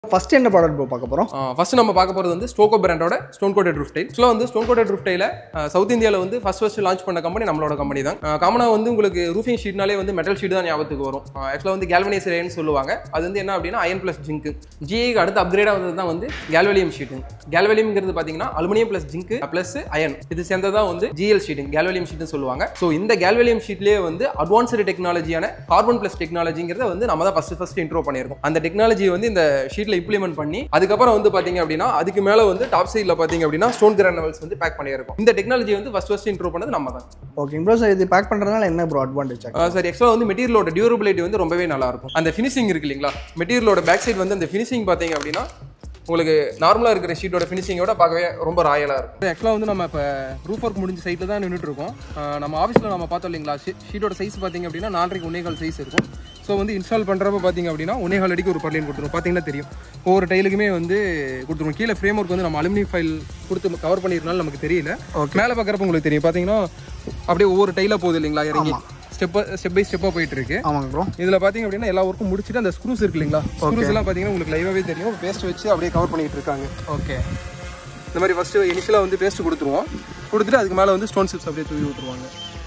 First என்ன product bro பார்க்க போகிறோம் ஃபர்ஸ்ட் நம்ம பார்க்க போகிறது வந்து ஸ்டோகோ பிராண்டோட ஸ்டோன் கோட்டட் ரூஃப் டைல் ஆக்சுவலாக வந்து ஸ்டோன் கோட்டட் ரூஃப் டைல சவுத் இந்தியாவில் வந்து ஃபர்ஸ்ட் ஃபர்ஸ்ட் லான்ச் பண்ண கம்பெனி நம்மளோட கம்பெனி தான் காமனாக வந்து உங்களுக்கு ரூஃபிங் ஷீட்னாலே வந்து மெட்டல் ஷீட் தான் ஞாபகத்துக்கு வரும் ஆக்சுவலாக வந்து கேல்வனைஸ் ரேன்னு சொல்லுவாங்க அது வந்து என்ன அப்படின்னா அயன் ப்ளஸ் ஜிங்க் ஜிஐக்கு அடுத்து அப்கிரேடாக வந்தது தான் வந்து கேல்வலியம் ஷீட்டு கேல்வலியம்ங்கிறது பார்த்தீங்கன்னா aluminium plus zinc plus iron இது சேர்ந்ததான் வந்து ஜிஎல் ஷீட்டிங் கேல்வலியம் ஷீட்னு சொல்லுவாங்க ஸோ இந்த கேல்வலியம் ஷீட்லேயே வந்து அட்வான்ஸ்டு டெக்னாலஜியான கார்பன் ப்ளஸ் டெக்னாலஜிங்கிறத வந்து நம்ம தான் ஃபர்ஸ்ட் ஃபர்ஸ்ட் இன்ட்ரோ பண்ணியிருக்கோம் அந்த டெக்னாலஜி வந்து இந்த ஷீட்டில் இம்ப்ளிமெண்ட் பண்ணி அதுக்கப்புறம் வந்து பாத்தீங்க அப்படின்னா அதுக்கு மேல வந்து டாப் சைடில் பாத்தீங்க அப்படின்னா ஸ்டோன் கிரானவல்ஸ் வந்து பேக் பண்ணியிருக்கோம் இந்த டெக்னாலஜி வந்து ஃபர்ஸ்ட் ஃபர்ஸ்ட் இன்ட்ரோ பண்ணது நம்ம தான் ஓகே ப்ரோ சார் இது பேக் பண்ணுறதுனால என்ன ப்ரோ அட்வான்டேஜ் சார் எக்ஸ்ட்ரா வந்து மெட்டீரியலோட டியூரபிலிட்டி வந்து ரொம்பவே நல்லா இருக்கும் அந்த ஃபினிஷிங் இருக்கு இல்லைங்களா மெட்டீரியலோட பேக் சைடு வந்து அந்த ஃபினிஷிங் பாத்தீங்க அப்படின்னா உங்களுக்கு நார்மலாக இருக்கிற ஷீட்டோட ஃபினிஷிங்கோட பார்க்கவே ரொம்ப ராயலாக இருக்கும் ஆக்சுவலாக வந்து நம்ம இப்போ ரூஃப் ஒர்க் முடிஞ்ச சைட்டில் தான் நின்றுட்டு இருக்கோம் அஹ் நம்ம ஆஃபீஸில் நம்ம பார்த்தோம் இல்லைங்களா ஷீட்டோட சைஸ் பார்த்தீங்க அப்படின்னா நாலரைக்கு ஒன்னேகால் சைஸ் இருக்கும் ஸோ வந்து இன்ஸ்டால் பண்ணுறப்ப பார்த்தீங்க அப்படின்னா ஒன்னேகால் அடிக்கு ஒரு பர்லின் கொடுத்துரும் பார்த்தீங்கன்னா தெரியும் ஒவ்வொரு டைலுக்குமே வந்து கொடுத்துருவோம் கீழே ஃப்ரேம் ஒர்க் வந்து நம்ம அலுமினியம் ஃபைல் கொடுத்து கவர் பண்ணிருந்தாலும் நமக்கு தெரியல மேலே பார்க்குறப்ப உங்களுக்கு தெரியும் பார்த்தீங்கன்னா அப்படியே ஒவ்வொரு டைலாக போகுது இல்லைங்களா இறங்கி ஸ்டெப் ஸ்டெப் பை ஸ்டெப்பாக போயிட்டு இருக்கு ஆமாங்க ப்ரோ இதுல பாத்தீங்க அப்படின்னா எல்லா ஒர்க்கும் முடிச்சுட்டு அந்த ஸ்க்ரூஸ் இருக்கு இல்லைங்களா ஸ்க்ரூஸ் எல்லாம் பாத்தீங்கன்னா உங்களுக்கு லைவாவே தெரியும் பேஸ்ட் வச்சு அப்படியே கவர் பண்ணிட்டு இருக்காங்க ஓகே இந்த மாதிரி ஃபர்ஸ்ட் இனிஷியலா வந்து பேஸ்ட் கொடுத்துருவோம் கொடுத்துட்டு அதுக்கு மேல வந்து ஸ்டோன் சிப்ஸ் அப்படியே தூவி விட்டுருவாங்க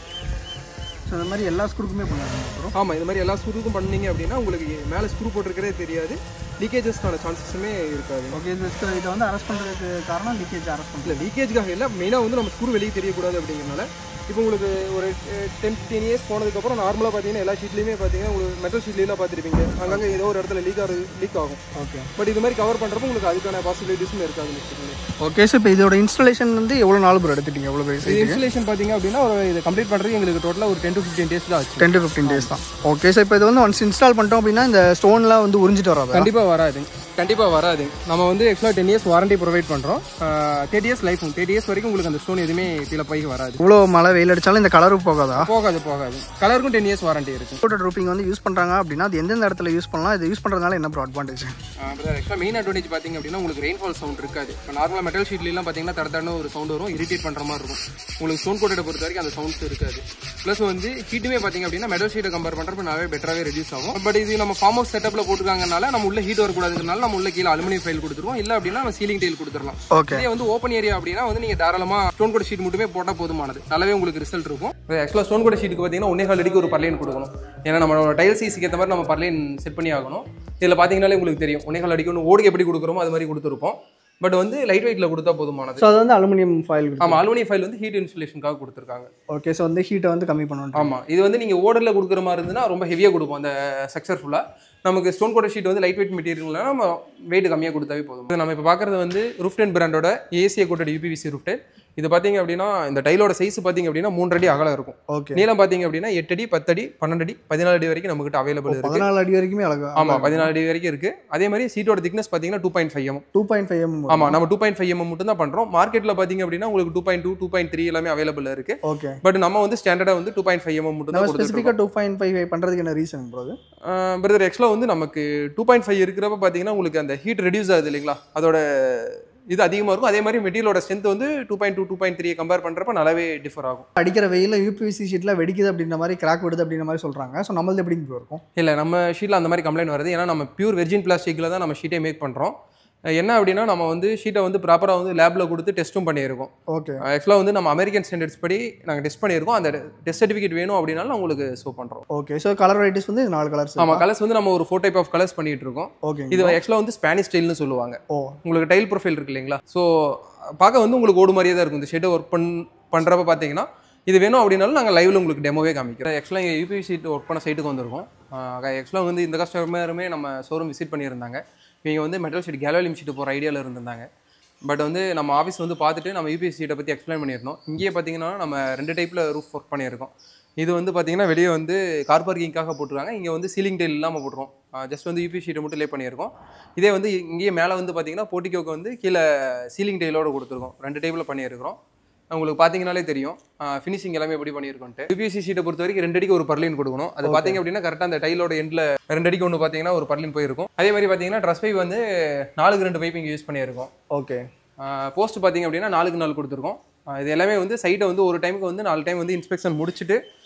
ஸோ இந்த மாதிரி எல்லா ஸ்க்ரூக்குமே பண்ணுவாங்க ப்ரோ ஆமா இந்த மாதிரி எல்லா ஸ்க்ரூக்கும் பண்ணீங்க அப்படின்னா உங்களுக்கு மேல ஸ்க்ரூ போட்டிருக்கிறதே தெரியாது லீக்கேஜஸ்க்கான சான்சஸுமே இருக்காது ஓகே இது இதை வந்து அரெஸ்ட் பண்ணுறதுக்கு காரணம் லீக்கேஜ் அரெஸ்ட் இல்ல லீக்கேஜ்க்காக இல்ல மெயினா வந்து நம்ம ஸ்க்ரூ வெளியே தெரியக்கூடாது அப்படிங்கறனால இப்போ உங்களுக்கு ஒரு டென் ஃபிஃப்டீன் இயர்ஸ் போனதுக்கப்புறம் நார்மலாக பார்த்தீங்கன்னா எல்லா ஷீட்லையுமே பார்த்தீங்கன்னா உங்களுக்கு மெட்டல் ஷீட்லாம் பார்த்துருப்பீங்க அங்கங்கே ஏதோ ஒரு இடத்துல லீக் ஆகுது லீக் ஆகும் ஓகே பட் இது மாதிரி கவர் பண்ணுறப்போ உங்களுக்கு அதுக்கான பாசிபிலிட்டிஸும் இருக்காது வச்சுக்கோங்க ஓகே சார் இப்போ இதோட இன்ஸ்டாலேஷன் வந்து எவ்வளோ நாள் ப்ரோ எடுத்துட்டீங்க எவ்வளோ பெரிய இது சைட் இன்ஸ்டலேஷன் பார்த்தீங்க அப்படின்னா ஒரு இதை கம்ப்ளீட் பண்ணுறது எங்களுக்கு டோட்டலாக ஒரு டென் டு ஃபிஃப்டீன் டேஸ் தான் ஆச்சு டென் டு ஃபிஃப்டீன் டேஸ் தான் ஓகே சார் இப்போ இது வந்து ஒன்ஸ் இன்ஸ்டால் பண்ணிட்டோம் அப்படின்னா இந்த ஸ்டோன்லாம் வந்து உறிஞ்சிட்டு வராது கண்டிப்பாக வராது கண்டிப்பாக வராது நம்ம வந்து ஆக்சுவலாக டென் இயர்ஸ் வாரண்டி ப்ரொவைட் பண்ணுறோம் thirty years life thirty years வரைக்கும் உங்களுக்கு அந்த ஸ்டோன் எதுவுமே கீழே போய் வராது இவ்வளோ மழை வெயில் அடிச்சாலும் இந்த கலரும் போகாதா போகாது போகாது கலருக்கும் டென் இயர்ஸ் வாரண்டி இருக்கும் கோட்டட் ரூப்பிங் வந்து யூஸ் பண்ணுறாங்க அப்படின்னா அது எந்தெந்த இடத்துல யூஸ் பண்ணலாம் இது யூஸ் பண்ணுறதுனால என்ன ப்ரோ அட்வான்டேஜ் ஆக்சுவலாக மெயின் அட்வான்டேஜ் பார்த்தீங்க அப்படின்னா உங்களுக்கு ரெயின்ஃபால் சவுண்ட் இருக்காது இப்போ நார்மலாக மெட்டல் ஷீட்லாம் பார்த்தீங்கன்னா தட தடன்னு ஒரு சவுண்ட் வரும் இரிட்டேட் பண்ணுற மாதிரி இருக்கும் உங்களுக்கு ஸ்டோன் கோட்டை பொறுத்த வரைக்கும் அந்த சவுண்ட்ஸ் இருக்காது ப்ளஸ் வந்து ஹீட்டுமே பார்த்தீங்க அப்படின்னா மெட்டல் ஷீட்டை கம்பேர் பண்ணுறப்ப நிறைய பெட்டராகவே ரெடியூஸ் ஆகும் பட் இது நம்ம ஃபார்ம் ஹவுஸ் செட்டப்பில் போட்டுருக்காங்கனால நம்ம உள்ள ஹீட் வரக்கூடாதுனால நம்ம உள்ள கீழே அலுமினியம் ஃபைல் கொடுத்துருவோம் இல்லை அப்படின்னா நம்ம சீலிங் டைல் கொடுத்துடலாம் ஓகே இதே வந்து ஓப்பன் ஏரியா அப்படின்னா வந்து நீங்க தாராளமா ஸ்டோன் கோட் ஷீட் மட்டுமே போட்டா போதுமானது நல்லாவே உங்களுக்கு ரிசல்ட் இருக்கும் ஆக்சுவலா ஸ்டோன் கோட் ஷீட்டுக்கு பார்த்தீங்கன்னா ஒன்னே கால் அடிக்கு ஒரு பர்லைன் கொடுக்கணும் ஏன்னா நம்மளோட டைல் சைஸுக்கு ஏற்ற மாதிரி நம்ம பர்லைன் செட் பண்ணி ஆகணும் இதில் பார்த்தீங்கன்னாலே உங்களுக்கு தெரியும் ஒன்னே கால் அடிக்கு ஒன்று ஓடுக்கு எப்படி கொடுக்குறோமோ அது மாதிரி கொடுத்துருப்போம் பட் வந்து லைட் வெயிட்ல கொடுத்தா போதுமானது ஸோ அது வந்து அலுமினியம் ஃபாயில் ஆமா அலுமினியம் ஃபைல் வந்து ஹீட் இன்சுலேஷனுக்காக கொடுத்துருக்காங்க ஓகே ஸோ வந்து ஹீட்டை வந்து கம்மி பண்ணணும் ஆமா இது வந்து நீங்க ஓடர்ல கொடுக்குற மாதிரி இருந்துன்னா ரொம்ப ஹெவியா கொடுப்போம் அந்த சக்சஸ்ஃபுல்லா நமக்கு ஸ்டோன் கோட்டர் ஷீட் வந்து லைட் வெயிட் மெட்டீரியல்னா நம்ம வெயிட் கம்மியாக கொடுத்தாவே போதும் இது நம்ம இப்போ பார்க்குறது வந்து ரூஃப்டென் பிராண்டோட ஏசிய கோட்டட் யூபிவிசி ரூஃப்டென் இது பார்த்தீங்க அப்படின்னா இந்த டைலோட சைஸ் பார்த்தீங்க அப்படின்னா மூன்று அடி அகலம் இருக்கும் ஓகே நீளம் பார்த்தீங்க அப்படின்னா எட்டு அடி பத்தடி பன்னெண்டு அடி பதினாலு அடி வரைக்கும் நம்மகிட்ட அவைலபிள் இருக்கு பதினாலு அடி வரைக்குமே அழகா ஆமா பதினாலு அடி வரைக்கும் இருக்கு அதே மாதிரி சீட்டோட திக்னஸ் பார்த்தீங்கன்னா two point five m two point five m ஆமா நம்ம டூ பாயிண்ட் ஃபைவ் எம் மட்டும் தான் பண்றோம் மார்க்கெட்ல பார்த்தீங்க அப்படின்னா உங்களுக்கு two point two two point three எல்லாமே அவைலபிள் இருக்கு ஓகே பட் நம்ம வந்து ஸ்டாண்டர்டா வந்து டூ பாயிண்ட் ஃபைவ் எம் மட்டும் தான் நம்ம கொடுத்துட்டு ஸ்பெசிஃபிக்காக டூ பாயிண்ட் ஃபைவ் ஃபைவ் பண்ணுறதுக்கு என்ன ரீசன் ப்ரோ அது பிரதர் ஆக்சுவலாக வந்து நமக்கு டூ பாயிண்ட் ஃபைவ் இருக்கிறப்ப பார்த்தீங்கன்னா உங்களுக்கு அந்த ஹீட் ரெடியூஸ் ஆகுது இல்லைங்களா அதோட இது அதிகமாக இருக்கும் அதே மாதிரி மெட்டீரியலோட ஸ்ட்ரென்த் வந்து two point two two point three compare பண்ணுறப்ப நல்லாவே டிஃபர் ஆகும் அடிக்கிற வெயில யூபிவிசி ஷீட்டில் வெடிக்குது அப்படின்ற மாதிரி கிராக் விடுது அப்படின்ற மாதிரி சொல்கிறாங்க ஸோ நம்மளது எப்படி ப்ரோ இருக்கும் இல்லை நம்ம ஷீட்டில் அந்த மாதிரி கம்ப்ளைண்ட் வருது ஏன்னா நம்ம பியூர் வெர்ஜின் பிளாஸ்டிக்கில் தான் நம்ம ஷீட்டே மேக் பண்ணுறோம் என்ன அப்படின்னா நம்ம வந்து ஷீட்டை வந்து ப்ராப்பராக வந்து லேபில் கொடுத்து டெஸ்ட்டும் பண்ணியிருக்கோம் ஓகே ஆக்சுவலாக வந்து நம்ம அமெரிக்கன் ஸ்டாண்டர்ட்ஸ் படி நாங்கள் டெஸ்ட் பண்ணியிருக்கோம் அந்த டெஸ்ட் சர்டிஃபிகேட் வேணும் அப்படின்னாலும் உங்களுக்கு ஷோ பண்ணுறோம் ஓகே ஸோ கலர் வெரைட்டிஸ் வந்து இது நாலு கலர்ஸ் ஆமாம் கலர்ஸ் வந்து நம்ம ஒரு ஃபோர் டைப் ஆஃப் கலர்ஸ் பண்ணிட்டு இருக்கோம் ஓகே இது ஆக்சுவலாக வந்து ஸ்பானிஷ் ஸ்டைல்னு சொல்லுவாங்க ஓ உங்களுக்கு டைல் ப்ரொஃபைல் இருக்கு இல்லைங்களா ஸோ பார்க்க வந்து உங்களுக்கு ஓடு மாதிரியே தான் இருக்கும் இந்த ஷெட்டை ஒர்க் பண் பண்ணுறப்ப பார்த்தீங்கன்னா இது வேணும் அப்படின்னாலும் நாங்கள் லைவ்ல உங்களுக்கு டெமோவே காமிக்கிறோம் ஆக்சுவலாக இங்கே யூபிவி சீட் ஒர்க் பண்ண சைட்டுக்கு வந்திருக்கோம் ஆக்சுவலாக வந்து இந்த கஸ்டமருமே நம்ம ஷோரூம் விசிட் பண்ணியிருந்தாங்க இவங்க வந்து மெட்டல் ஷீட் கேலோலியம் ஷீட் போகிற ஐடியாவில் இருந்திருந்தாங்க பட் வந்து நம்ம ஆஃபீஸ் வந்து பார்த்துட்டு நம்ம யூபிஎஸ் சீட்டை பற்றி எக்ஸ்பிளைன் பண்ணியிருந்தோம் இங்கேயே பார்த்தீங்கன்னா நம்ம ரெண்டு டைப்பில் ரூஃப் ஒர்க் பண்ணியிருக்கோம் இது வந்து பார்த்தீங்கன்னா வெளியே வந்து கார் பார்க்கிங்காக போட்டிருக்காங்க இங்கே வந்து சீலிங் டைல் இல்லாமல் போட்டுருவோம் ஜஸ்ட் வந்து யூபி ஷீட்டை மட்டும் லே பண்ணியிருக்கோம் இதே வந்து இங்கேயே மேலே வந்து பார்த்தீங்கன்னா போட்டிக்கோக்கு வந்து கீழே சீலிங் டைலோட கொடுத்துருக்கோம் ரெண்டு டைப்பில் பண்ணியிருக்கிறோம் உங்களுக்கு பார்த்தீங்கனாலே தெரியும் ஃபினிஷிங் எல்லாமே எப்படி பண்ணியிருக்கோன்ட்டு யூபிஎஸ்சி ஷீட்டை பொறுத்த வரைக்கும் ரெண்டு அடிக்கு ஒரு பர்லின் கொடுக்கணும் அது பார்த்தீங்க அப்படின்னா கரெக்டாக அந்த டைலோட எண்டில் ரெண்டு அடிக்கு ஒன்று பார்த்தீங்கன்னா ஒரு பர்லின் போயிருக்கும் அதே மாதிரி பார்த்தீங்கன்னா ட்ரெஸ் பைப் வந்து நாலுக்கு ரெண்டு பைப்பிங் யூஸ் பண்ணியிருக்கோம் ஓகே போஸ்ட் பார்த்தீங்க அப்படின்னா நாலுக்கு நாலு கொடுத்துருக்கோம் ஆஹ் இது எல்லாமே வந்து சைட்டை வந்து ஒரு டைமுக்கு வந்து நாலு டைம் வந்து இன்ஸ்பெக்ஷன் முடிச்சுட்டு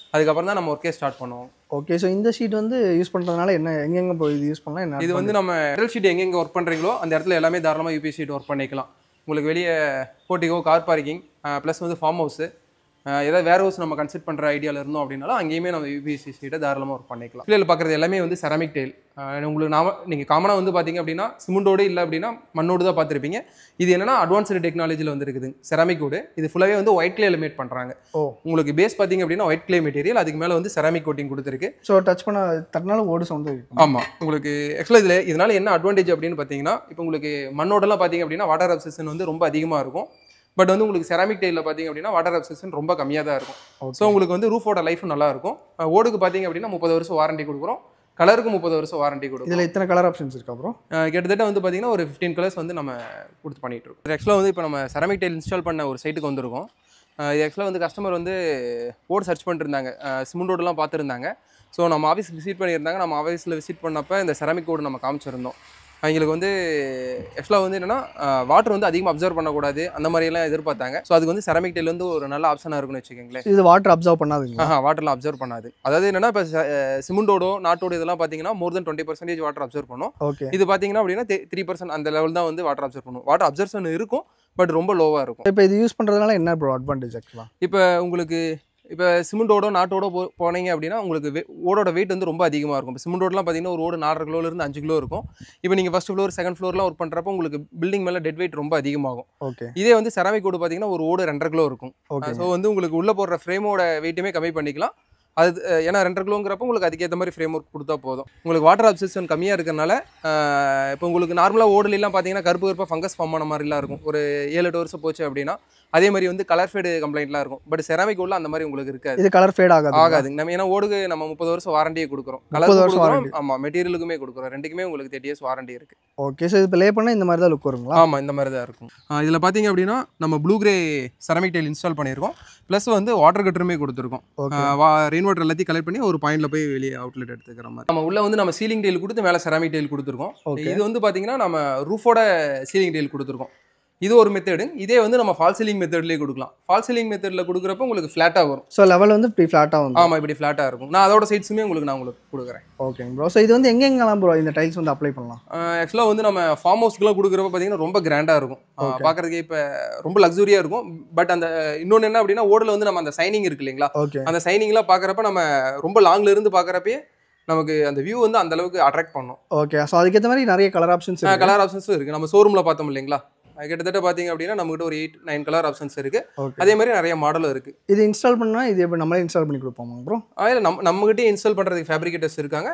அதுக்கப்புறம் தான் நம்ம ஒர்க்கே ஸ்டார்ட் பண்ணுவோம் ஓகே ஸோ இந்த ஷீட் வந்து யூஸ் பண்ணுறதுனால என்ன எங்கெங்கே போய் இது யூஸ் பண்ணலாம் என்ன இது வந்து நம்ம மெட்டல் ஷீட் எங்கெங்கே ஒர்க் பண்ணுறீங்களோ அந்த இடத்துல எல்லாமே தாராளமாக யூபி ஷீட் ஒர்க் பண்ணிக்கலாம் உங்களுக்கு வெளியே போட்டிகோ கார் பார்க்கிங் ப்ளஸ் வந்து ஃபார்ம் ஹவுஸு ஏதாவது வேர் ஹவுஸ் நம்ம கன்சிட் பண்ணுற ஐடியாவில் இருந்தோம் அப்படின்னாலும் அங்கேயுமே நம்ம யூபிஎஸ்சி ஷீட்டை தாராளமாக ஒர்க் பண்ணிக்கலாம் இல்லை பார்க்குறது எல்லாமே வந்து செராமிக் டைல் உங்களுக்கு நாம நீங்கள் காமனாக வந்து பார்த்தீங்க அப்படின்னா சிமெண்டோடு இல்லை அப்படின்னா மண்ணோடு தான் பார்த்துருப்பீங்க இது என்னன்னா அட்வான்ஸ்டு டெக்னாலஜியில் வந்து இருக்குது செராமிக் wood இது ஃபுல்லாகவே வந்து ஒயிட் கிளேல மேட் பண்ணுறாங்க ஓ உங்களுக்கு பேஸ் பார்த்தீங்க அப்படின்னா ஒயிட் கிளே மெட்டீரியல் அதுக்கு மேலே வந்து செராமிக் கோட்டிங் கொடுத்துருக்கு ஸோ டச் பண்ண தட்டினாலும் ஓடு சவுண்டு இருக்கும் ஆமாம் உங்களுக்கு ஆக்சுவலாக இதில் இதனால என்ன அட்வான்டேஜ் அப்படின்னு பார்த்தீங்கன்னா இப்போ உங்களுக்கு மண்ணோடலாம் பார்த்தீங்க அப்படின்னா வாட்டர் அப்செஷன் வந்து ரொம்ப அதிகமாக இருக்கும் பட் வந்து உங்களுக்கு செராமிக் டைலில் பார்த்தீங்க அப்படின்னா வாட்டர் அப்செஷன் ரொம்ப கம்மியாக தான் இருக்கும் ஸோ உங்களுக்கு வந்து ரூஃபோட லைஃப் நல்லா இருக்கும் அஹ் ஓடுக்கு பார்த்தீங்க அப்படின்னா முப்பது வருஷம் வாரண்டி கொடுக்குறோம் கலருக்கு முப்பது வருஷம் வாரண்டி கொடுக்கும் இதில் இத்தனை கலர் ஆப்ஷன்ஸ் இருக்கா ப்ரோ அஹ் கிட்டத்தட்ட வந்து பார்த்தீங்கன்னா ஒரு ஃபிஃப்டீன் கலர்ஸ் வந்து நம்ம கொடுத்து பண்ணிட்டு இருக்கோம் ஆக்சுவலாக வந்து இப்போ நம்ம செராமிக் டைல் இன்ஸ்டால் பண்ண ஒரு சைட்டுக்கு வந்திருக்கோம் அஹ் இது ஆக்சுவலாக வந்து கஸ்டமர் வந்து ஓடு சர்ச் பண்ணிருந்தாங்க சிமெண்ட் ஓடுலாம் பார்த்துருந்தாங்க ஸோ நம்ம ஆஃபீஸ் விசிட் பண்ணியிருந்தாங்க நம்ம ஆஃபீஸில் விசிட் பண்ணப்போ இந்த செராமிக் ஓடு நம்ம காமிச்சிருந்தோம் அவங்களுக்கு வந்து ஆக்சுவலாக வந்து என்னென்னா வாட்டர் வந்து அதிகமாக அப்சர்வ் பண்ணக்கூடாது அந்த மாதிரியெல்லாம் எதிர்பார்த்தாங்க ஸோ அதுக்கு வந்து செராமிக் டைல் வந்து ஒரு நல்ல ஆப்ஷனாக இருக்குன்னு வச்சுக்கோங்களேன் இது வாட்டர் அப்சர்வ் பண்ணாதுங்களா ஆஹா வாட்டர்லாம் அப்சர்வ் பண்ணாது அதாவது என்னன்னா இப்போ சிமெண்டோடோ நாட்டோட இதெல்லாம் பார்த்தீங்கன்னா more than twenty percentage water absorb பண்ணும் ஓகே இது பார்த்தீங்கன்னா அப்படின்னா த்ரீ பர்சன்ட் அந்த லெவல் தான் வந்து வாட்டர் அப்சர்வ் பண்ணும் வாட்டர் அப்சர்வேஷன் இருக்கும் பட் ரொம்ப லோவாக இருக்கும் இப்போ இது யூஸ் பண்ணுறதுனால என்ன ப்ரோ அட்வான்டேஜ் ஆக்சுவலாக இப்போ உங்களுக்கு இப்போ சிமெண்டோட நாட்டோட போ போனீங்க அப்படின்னா உங்களுக்கு வே- ஓடோட வெயிட் வந்து ரொம்ப அதிகமாக இருக்கும் இப்போ சிமெண்டோடலாம் பார்த்தீங்கன்னா ஒரு ஓடு நாலரை கிலோலேருந்து அஞ்சு கிலோ இருக்கும் இப்போ நீங்கள் ஃபஸ்ட் ஃப்ளோர் செகண்ட் ஃப்ளோர்லாம் ஒர்க் பண்ணுறப்போ உங்களுக்கு பில்டிங் மேலே டெட் வெயிட் ரொம்ப அதிகமாகும் ஓகே இதே வந்து செராமிக் ஓடு பார்த்தீங்கன்னா ஒரு ஓடு ரெண்டரை கிலோ இருக்கும் ஓகே ஸோ வந்து உங்களுக்கு உள்ளே போடுற ஃப்ரேமோட வெயிட்டுமே கம்மி பண்ணிக்கலாம் அது அஹ், ஏன்னா ரெண்டரை கிலோங்கிறப்ப உங்களுக்கு அதுக்கேற்ற மாதிரி ஃப்ரேம் ஒர்க் கொடுத்தா போதும் உங்களுக்கு வாட்டர் அப்சர்ஷன் கம்மியாக இருக்கறனால அஹ், இப்போ உங்களுக்கு நார்மலாக ஓடுலாம் பார்த்தீங்கன்னா கருப்பு கருப்பாக ஃபங்கஸ் ஃபார்ம் ஆன மாதிரிலாம் இருக்கும் ஒரு ஏழு எட்டு வருஷம் போச்சு அப்படின்னா அதே மாதிரி வந்து கலர் ஃபேடு கம்ப்ளைண்ட்லாம் இருக்கும் பட் செராமிக் ஓடில் அந்த மாதிரி உங்களுக்கு இருக்காது இது கலர் ஃபேட் ஆகாது ஆகாது நம்ம ஏன்னா ஓடுக்கு நம்ம முப்பது வருஷம் வாரண்டியே கொடுக்குறோம் 30 கலர் வருஷம் கொடுக்குறோம் warranty. ஆமாம் மெட்டீரியலுக்குமே கொடுக்குறோம் ரெண்டுக்குமே உங்களுக்கு தேர்ட்டி இயர்ஸ் வாரண்டி இருக்கு ஓகே ஸோ இது இப்போ லே பண்ணால் இந்த மாதிரி தான் லுக் வருங்களா ஆமாம் இந்த மாதிரி தான் இருக்கும் இதில் பார்த்தீங்க அப்படின்னா நம்ம blue grey ceramic tile install பண்ணியிருக்கோம் ப்ளஸ் வந்து வாட்டர் கட்டருமே கொடுத்துருக்கோம் ஓகே ரெயின் வாட்டர் எல்லாத்தையும் கலெக்ட் பண்ணி ஒரு பாயிண்ட்ல போய் வெளியே அவுட்லெட் எடுத்துக்கிற மாதிரி நம்ம உள்ள வந்து நம்ம சீலிங் டைல் கொடுத்து மேலே செராமிக் டைல் கொடுத்துருக்கோம் ஓகே இது வந்து பார்த்தீங்கன்னா நம்ம ரூஃபோட சீலிங் டைல் கொடுத்துருக்கோம் இது ஒரு மெத்தடு இதே வந்து நம்ம ஃபால் சீலிங் மெத்தட்லேயே கொடுக்கலாம் ஃபால் சீலிங் மெத்தடில் கொடுக்குறப்ப உங்களுக்கு ஃப்ளாட்டாக வரும் ஸோ லெவல் வந்து இப்படி ஃப்ளாட்டாக வந்து ஆமாம் இப்படி ஃப்ளாட்டாக இருக்கும் நான் அதோட சைட்ஸுமே உங்களுக்கு நான் உங்களுக்கு கொடுக்குறேன் ஓகேங்க ப்ரோ ஸோ இது வந்து எங்கெங்கெல்லாம் ப்ரோ இந்த டைல்ஸ் வந்து அப்ளை பண்ணலாம் ஆக்சுவலாக வந்து நம்ம ஃபார்ம் ஹவுஸ்க்குலாம் கொடுக்குறப்ப பார்த்தீங்கன்னா ரொம்ப கிராண்டாக இருக்கும் Okay. பார்க்குறதுக்கு இப்போ ரொம்ப லக்ஸூரியாக இருக்கும் பட் அந்த இன்னொன்று என்ன அப்படின்னா ஓடில் வந்து நம்ம அந்த சைனிங் இருக்கு இல்லைங்களா ஓகே அந்த சைனிங்லாம் பார்க்குறப்ப நம்ம ரொம்ப லாங்ல இருந்து பார்க்குறப்பயே நமக்கு அந்த வியூ வந்து அந்த அளவுக்கு அட்ராக்ட் பண்ணும் ஓகே ஸோ அதுக்கேற்ற மாதிரி நிறைய கலர் ஆப்ஷன்ஸ் இருக்கு கலர் ஆப்ஷன்ஸும் இருக்குது நம்ம ஷோரூமில் பார்த்தோம் இல்லைங்களா அது கிட்டத்தட்ட பார்த்தீங்க அப்படின்னா நம்மகிட்ட ஒரு எயிட் நைன் கலர் ஆப்ஷன்ஸ் இருக்குது ஓகே அதே மாதிரி நிறைய மாடலும் இருக்குது இது இன்ஸ்டால் பண்ணால் இது எப்படி நம்மளே இன்ஸ்டால் பண்ணி கொடுப்போமா ப்ரோ அதில் நம்ம நம்மகிட்டே இன்ஸ்டால் பண்ணுறதுக்கு ஃபேப்ரிகேட்டர்ஸ் இருக்காங்க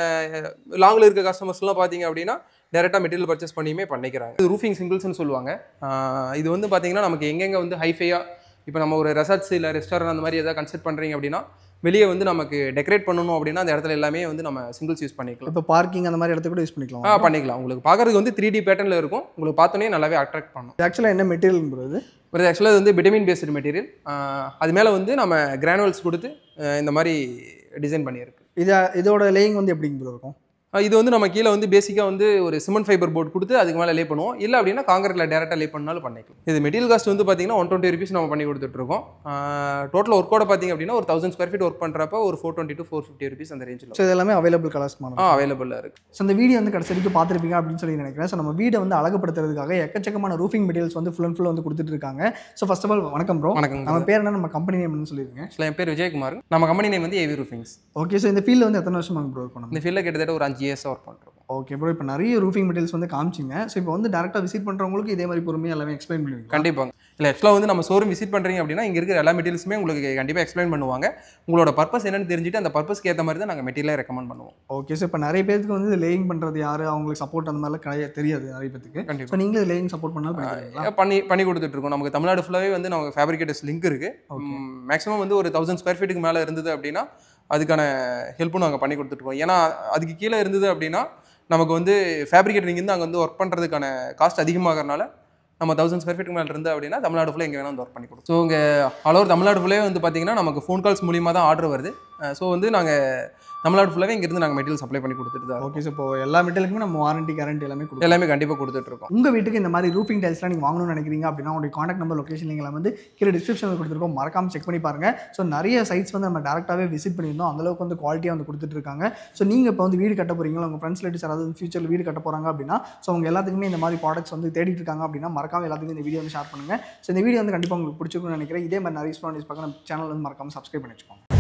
லாங்கில் இருக்க கஸ்டமர்ஸ்லாம் பார்த்தீங்க அப்படின்னா டேரெக்டாக மெட்டீரியல் பர்ச்சேஸ் பண்ணியுமே பண்ணிக்கிறாங்க இது ரூஃபிங் சிங்கிள்ஸ்னு சொல்லுவாங்க ஆஹ் இது வந்து பார்த்தீங்கன்னா நமக்கு எங்கெங்கே வந்து ஹைஃபையாக இப்போ நம்ம ஒரு ரெசார்ட்ஸ் இல்லை ரெஸ்டாரண்ட் அந்த மாதிரி எதாவது கன்சிடர் பண்ணுறீங்க அப்படின்னா வெளியே வந்து நமக்கு டெக்கரேட் பண்ணணும் அப்படின்னா அந்த இடத்துல எல்லாமே வந்து நம்ம சிங்கிள்ஸ் யூஸ் பண்ணிக்கலாம் இப்போ பார்க்கிங் அந்த மாதிரி இடத்துக்கு கூட யூஸ் பண்ணிக்கலாம் ஆ பண்ணிக்கலாம் உங்களுக்கு பார்க்கறதுக்கு வந்து த்ரீ டி பேட்டர்னில் இருக்கும் உங்களுக்கு பார்த்தோன்னே நல்லாவே அட்ராக்ட் பண்ணும் ஆக்சுவலாக என்ன மெட்டீரியல் ப்ரோ இது ஒரு ஆக்சுவலாக இது வந்து விட்டமின் பேஸ்டு மெட்டீரியல் அது மேலே வந்து நம்ம கிரானுவல்ஸ் கொடுத்து ஆஹ் இந்த மாதிரி டிசைன் பண்ணியிருக்கு இது இதோட லேயிங் வந்து எப்படிங்க ப்ரோ இருக்கும் ஆஹ் இது வந்து நம்ம கீழே வந்து பேசிக்காக வந்து ஒரு சிமெண்ட் ஃபைபர் போர்ட் கொடுத்து அதுக்கு மேலே லே பண்ணுவோம் இல்லை அப்படின்னா காங்கிரீட்டில் டேரெக்டாக லே பண்ணாலும் பண்ணிக்கலாம் இது மெட்டீரியல் காஸ்ட் வந்து பார்த்தீங்கன்னா ஒன் டுவெண்ட்டி ருபீஸ் நம்ம பண்ணி கொடுத்துட்ருக்கோம் டோட்டல் ஒர்க்கோட பார்த்தீங்க அப்படின்னா ஒரு தௌசண்ட் ஸ்கொயர் ஃபீட் ஒர்க் பண்ணுறப்ப ஒரு four twenty to four fifty rupees அந்த ரேஞ்சில் ஸோ இது எல்லாமே அவைலபிள் கலர்ஸ் ஆ மாதிரி அவைலபிளாக இருக்குது ஸோ இந்த வீடியோ வந்து கடைசி வரைக்கும் பார்த்துருப்பீங்க அப்படின்னு சொல்லி நினைக்கிறேன் ஸோ நம்ம வீடை வந்து அழகுபடுத்துறதுக்காக எக்கச்சக்கமான ரூஃபிங் மெட்டீரியல்ஸ் வந்து ஃபுல் அண்ட் ஃபுல் வந்து கொடுத்துட்டு இருக்காங்க ஸோ ஃபர்ஸ்ட் ஆஃப் ஆல் வணக்கம் ப்ரோ வணக்கம் நம்ம பேர் என்ன நம்ம கம்பெனி நேம்னு சொல்லிருங்க ஆக்சுவலாக என் பேர் விஜயகுமார் நம்ம கம்பெனி நேம் வந்து ஏவி ரூஃபிங்ஸ் ஓகே ஸோ இந்த ஃபீல்டு வந்து எத்தனை வருஷமாங்க ப்ரோ இருக்கும் நம்ம இந்த ஃபீல்டில் கிட்டத்தட்ட ஒரு அஞ்சு இயர்ஸாக ஒர்க் பண்ணுறோம் ஓகே ப்ரோ இப்போ நிறைய ரூஃபிங் மெட்டீரியல்ஸ் வந்து காமிச்சிங்க ஸோ இப்போ வந்து டேரெக்டாக விசிட் பண்ணுறவங்களுக்கு இதே மாதிரி பொறுமையாக எல்லாமே எக்ஸ்பிளைன் பண்ணுவீங்க கண்டிப்பாங்க இல்லை ஆக்சுவலாக வந்து நம்ம ஷோரூம் விசிட் பண்ணுறீங்க அப்படின்னா இங்கே இருக்கிற எல்லா மெட்டீரியல்ஸுமே உங்களுக்கு கண்டிப்பாக எக்ஸ்பிளைன் பண்ணுவாங்க உங்களோட பர்பஸ் என்னன்னு தெரிஞ்சுட்டு அந்த பர்பஸ்க்கு ஏற்ற மாதிரி தான் நாங்கள் மெட்டீரியலை ரெக்கமெண்ட் பண்ணுவோம் ஓகே ஸோ இப்போ நிறைய பேருக்கு வந்து லேயிங் பண்ணுறது யார் அவங்களுக்கு சப்போர்ட் அந்த மாதிரிலாம் கிடையாது தெரியாது நிறைய பேருக்கு கண்டிப்பாக ஸோ நீங்களும் லேயிங் சப்போர்ட் பண்ணாலும் பண்ணிக்கிறீங்களா பண்ணி பண்ணி கொடுத்துட்ருக்கோம் நமக்கு தமிழ்நாடு ஃபுல்லாகவே வந்து நமக்கு ஃபேப்ரிகேட்டர்ஸ் லிங்க் இருக்குது மேக்ஸிமம் வந்து ஒரு தௌசண்ட் ஸ்கொயர் ஃபீட்டுக்கு மேலே இருந்தது அப்படின்னா அதுக்கான ஹெல்ப்பும் நாங்கள் பண்ணி கொடுத்துட்ருக்கோம் ஏன்னா அதுக்கு கீழே இருந்தது அப்படின்னா நமக்கு வந்து ஃபேப்ரிகேட்டர் இங்கேருந்து அங்கே வந்து ஒர்க் பண்ணுறதுக்கான காஸ்ட் அதிகமாகறனால நம்ம தௌசண்ட் ஸ்கொயர் ஃபீட்டுக்கு மேலே இருந்து அப்படின்னா தமிழ்நாடு ஃபுல்லாக எங்கே வேணால் வந்து ஒர்க் பண்ணி கொடுக்கும் ஸோ இங்கே ஆல் ஓவர் தமிழ்நாடு ஃபுல்லாக வந்து பார்த்தீங்கன்னா நமக்கு ஃபோன் கால்ஸ் மூலியமாக தான் ஆர்டர் வருது ஸோ வந்து நாங்கள் தமிழ்நாடு ஃபுல்லாகவே இங்கேருந்து நாங்கள் மெட்டீரியல் சப்ளை பண்ணி கொடுத்துட்டு தான் இருக்கோம். ஓகே ஸோ இப்போ எல்லா மெட்டலுக்குமே நம்ம வாரண்டி கேரண்டி எல்லாமே கொடுக்கும் எல்லாமே கண்டிப்பாக கொடுத்துட்டு இருக்கோம் உங்கள் வீட்டுக்கு இந்த மாதிரி ரூஃபிங் டைல்ஸ்லாம் நீங்கள் வாங்கணும்னு நினைக்கிறீங்க அப்படின்னா உங்களுடைய காண்டாக்ட் நம்பர் லொகேஷன் நீங்கள் வந்து கீழே டிஸ்கிரிப்ஷனில் கொடுத்துருக்கோம் மறக்காம செக் பண்ணி பாருங்க ஸோ நிறைய சைட்ஸ் வந்து நம்ம டேரெக்டாகவே விசிட் பண்ணியிருந்தோம் அந்தளவுக்கு வந்து குவாலிட்டியாக வந்து கொடுத்துட்டு இருக்காங்க ஸோ நீங்கள் இப்போ வந்து வீடு கட்ட போறீங்களா உங்கள் ஃப்ரெண்ட்ஸ் ரிலேட்டிவ்ஸ் யாராவது ஃபியூச்சரில் வீடு கட்ட போகிறாங்க அப்படின்னா ஸோ அவங்க எல்லாத்துக்குமே இந்த மாதிரி ப்ராடக்ட்ஸ் வந்து தேடிட்டு இருக்காங்க அப்படின்னா மறக்காம எல்லாத்துக்கும் இந்த வீடியோ வந்து ஷேர் பண்ணுங்க ஸோ இந்த வீடியோ வந்து கண்டிப்பாக உங்களுக்கு பிடிச்சிருக்கும்னு நினைக்கிறேன் இதே மாதிரி நிறைய ஸ்டூடெண்ட்ஸ் பார்க்க நம்ம சேனல் வந்து மறக்காம சப்ஸ்கிரைப் பண்ணி வச்சுக்கோங்க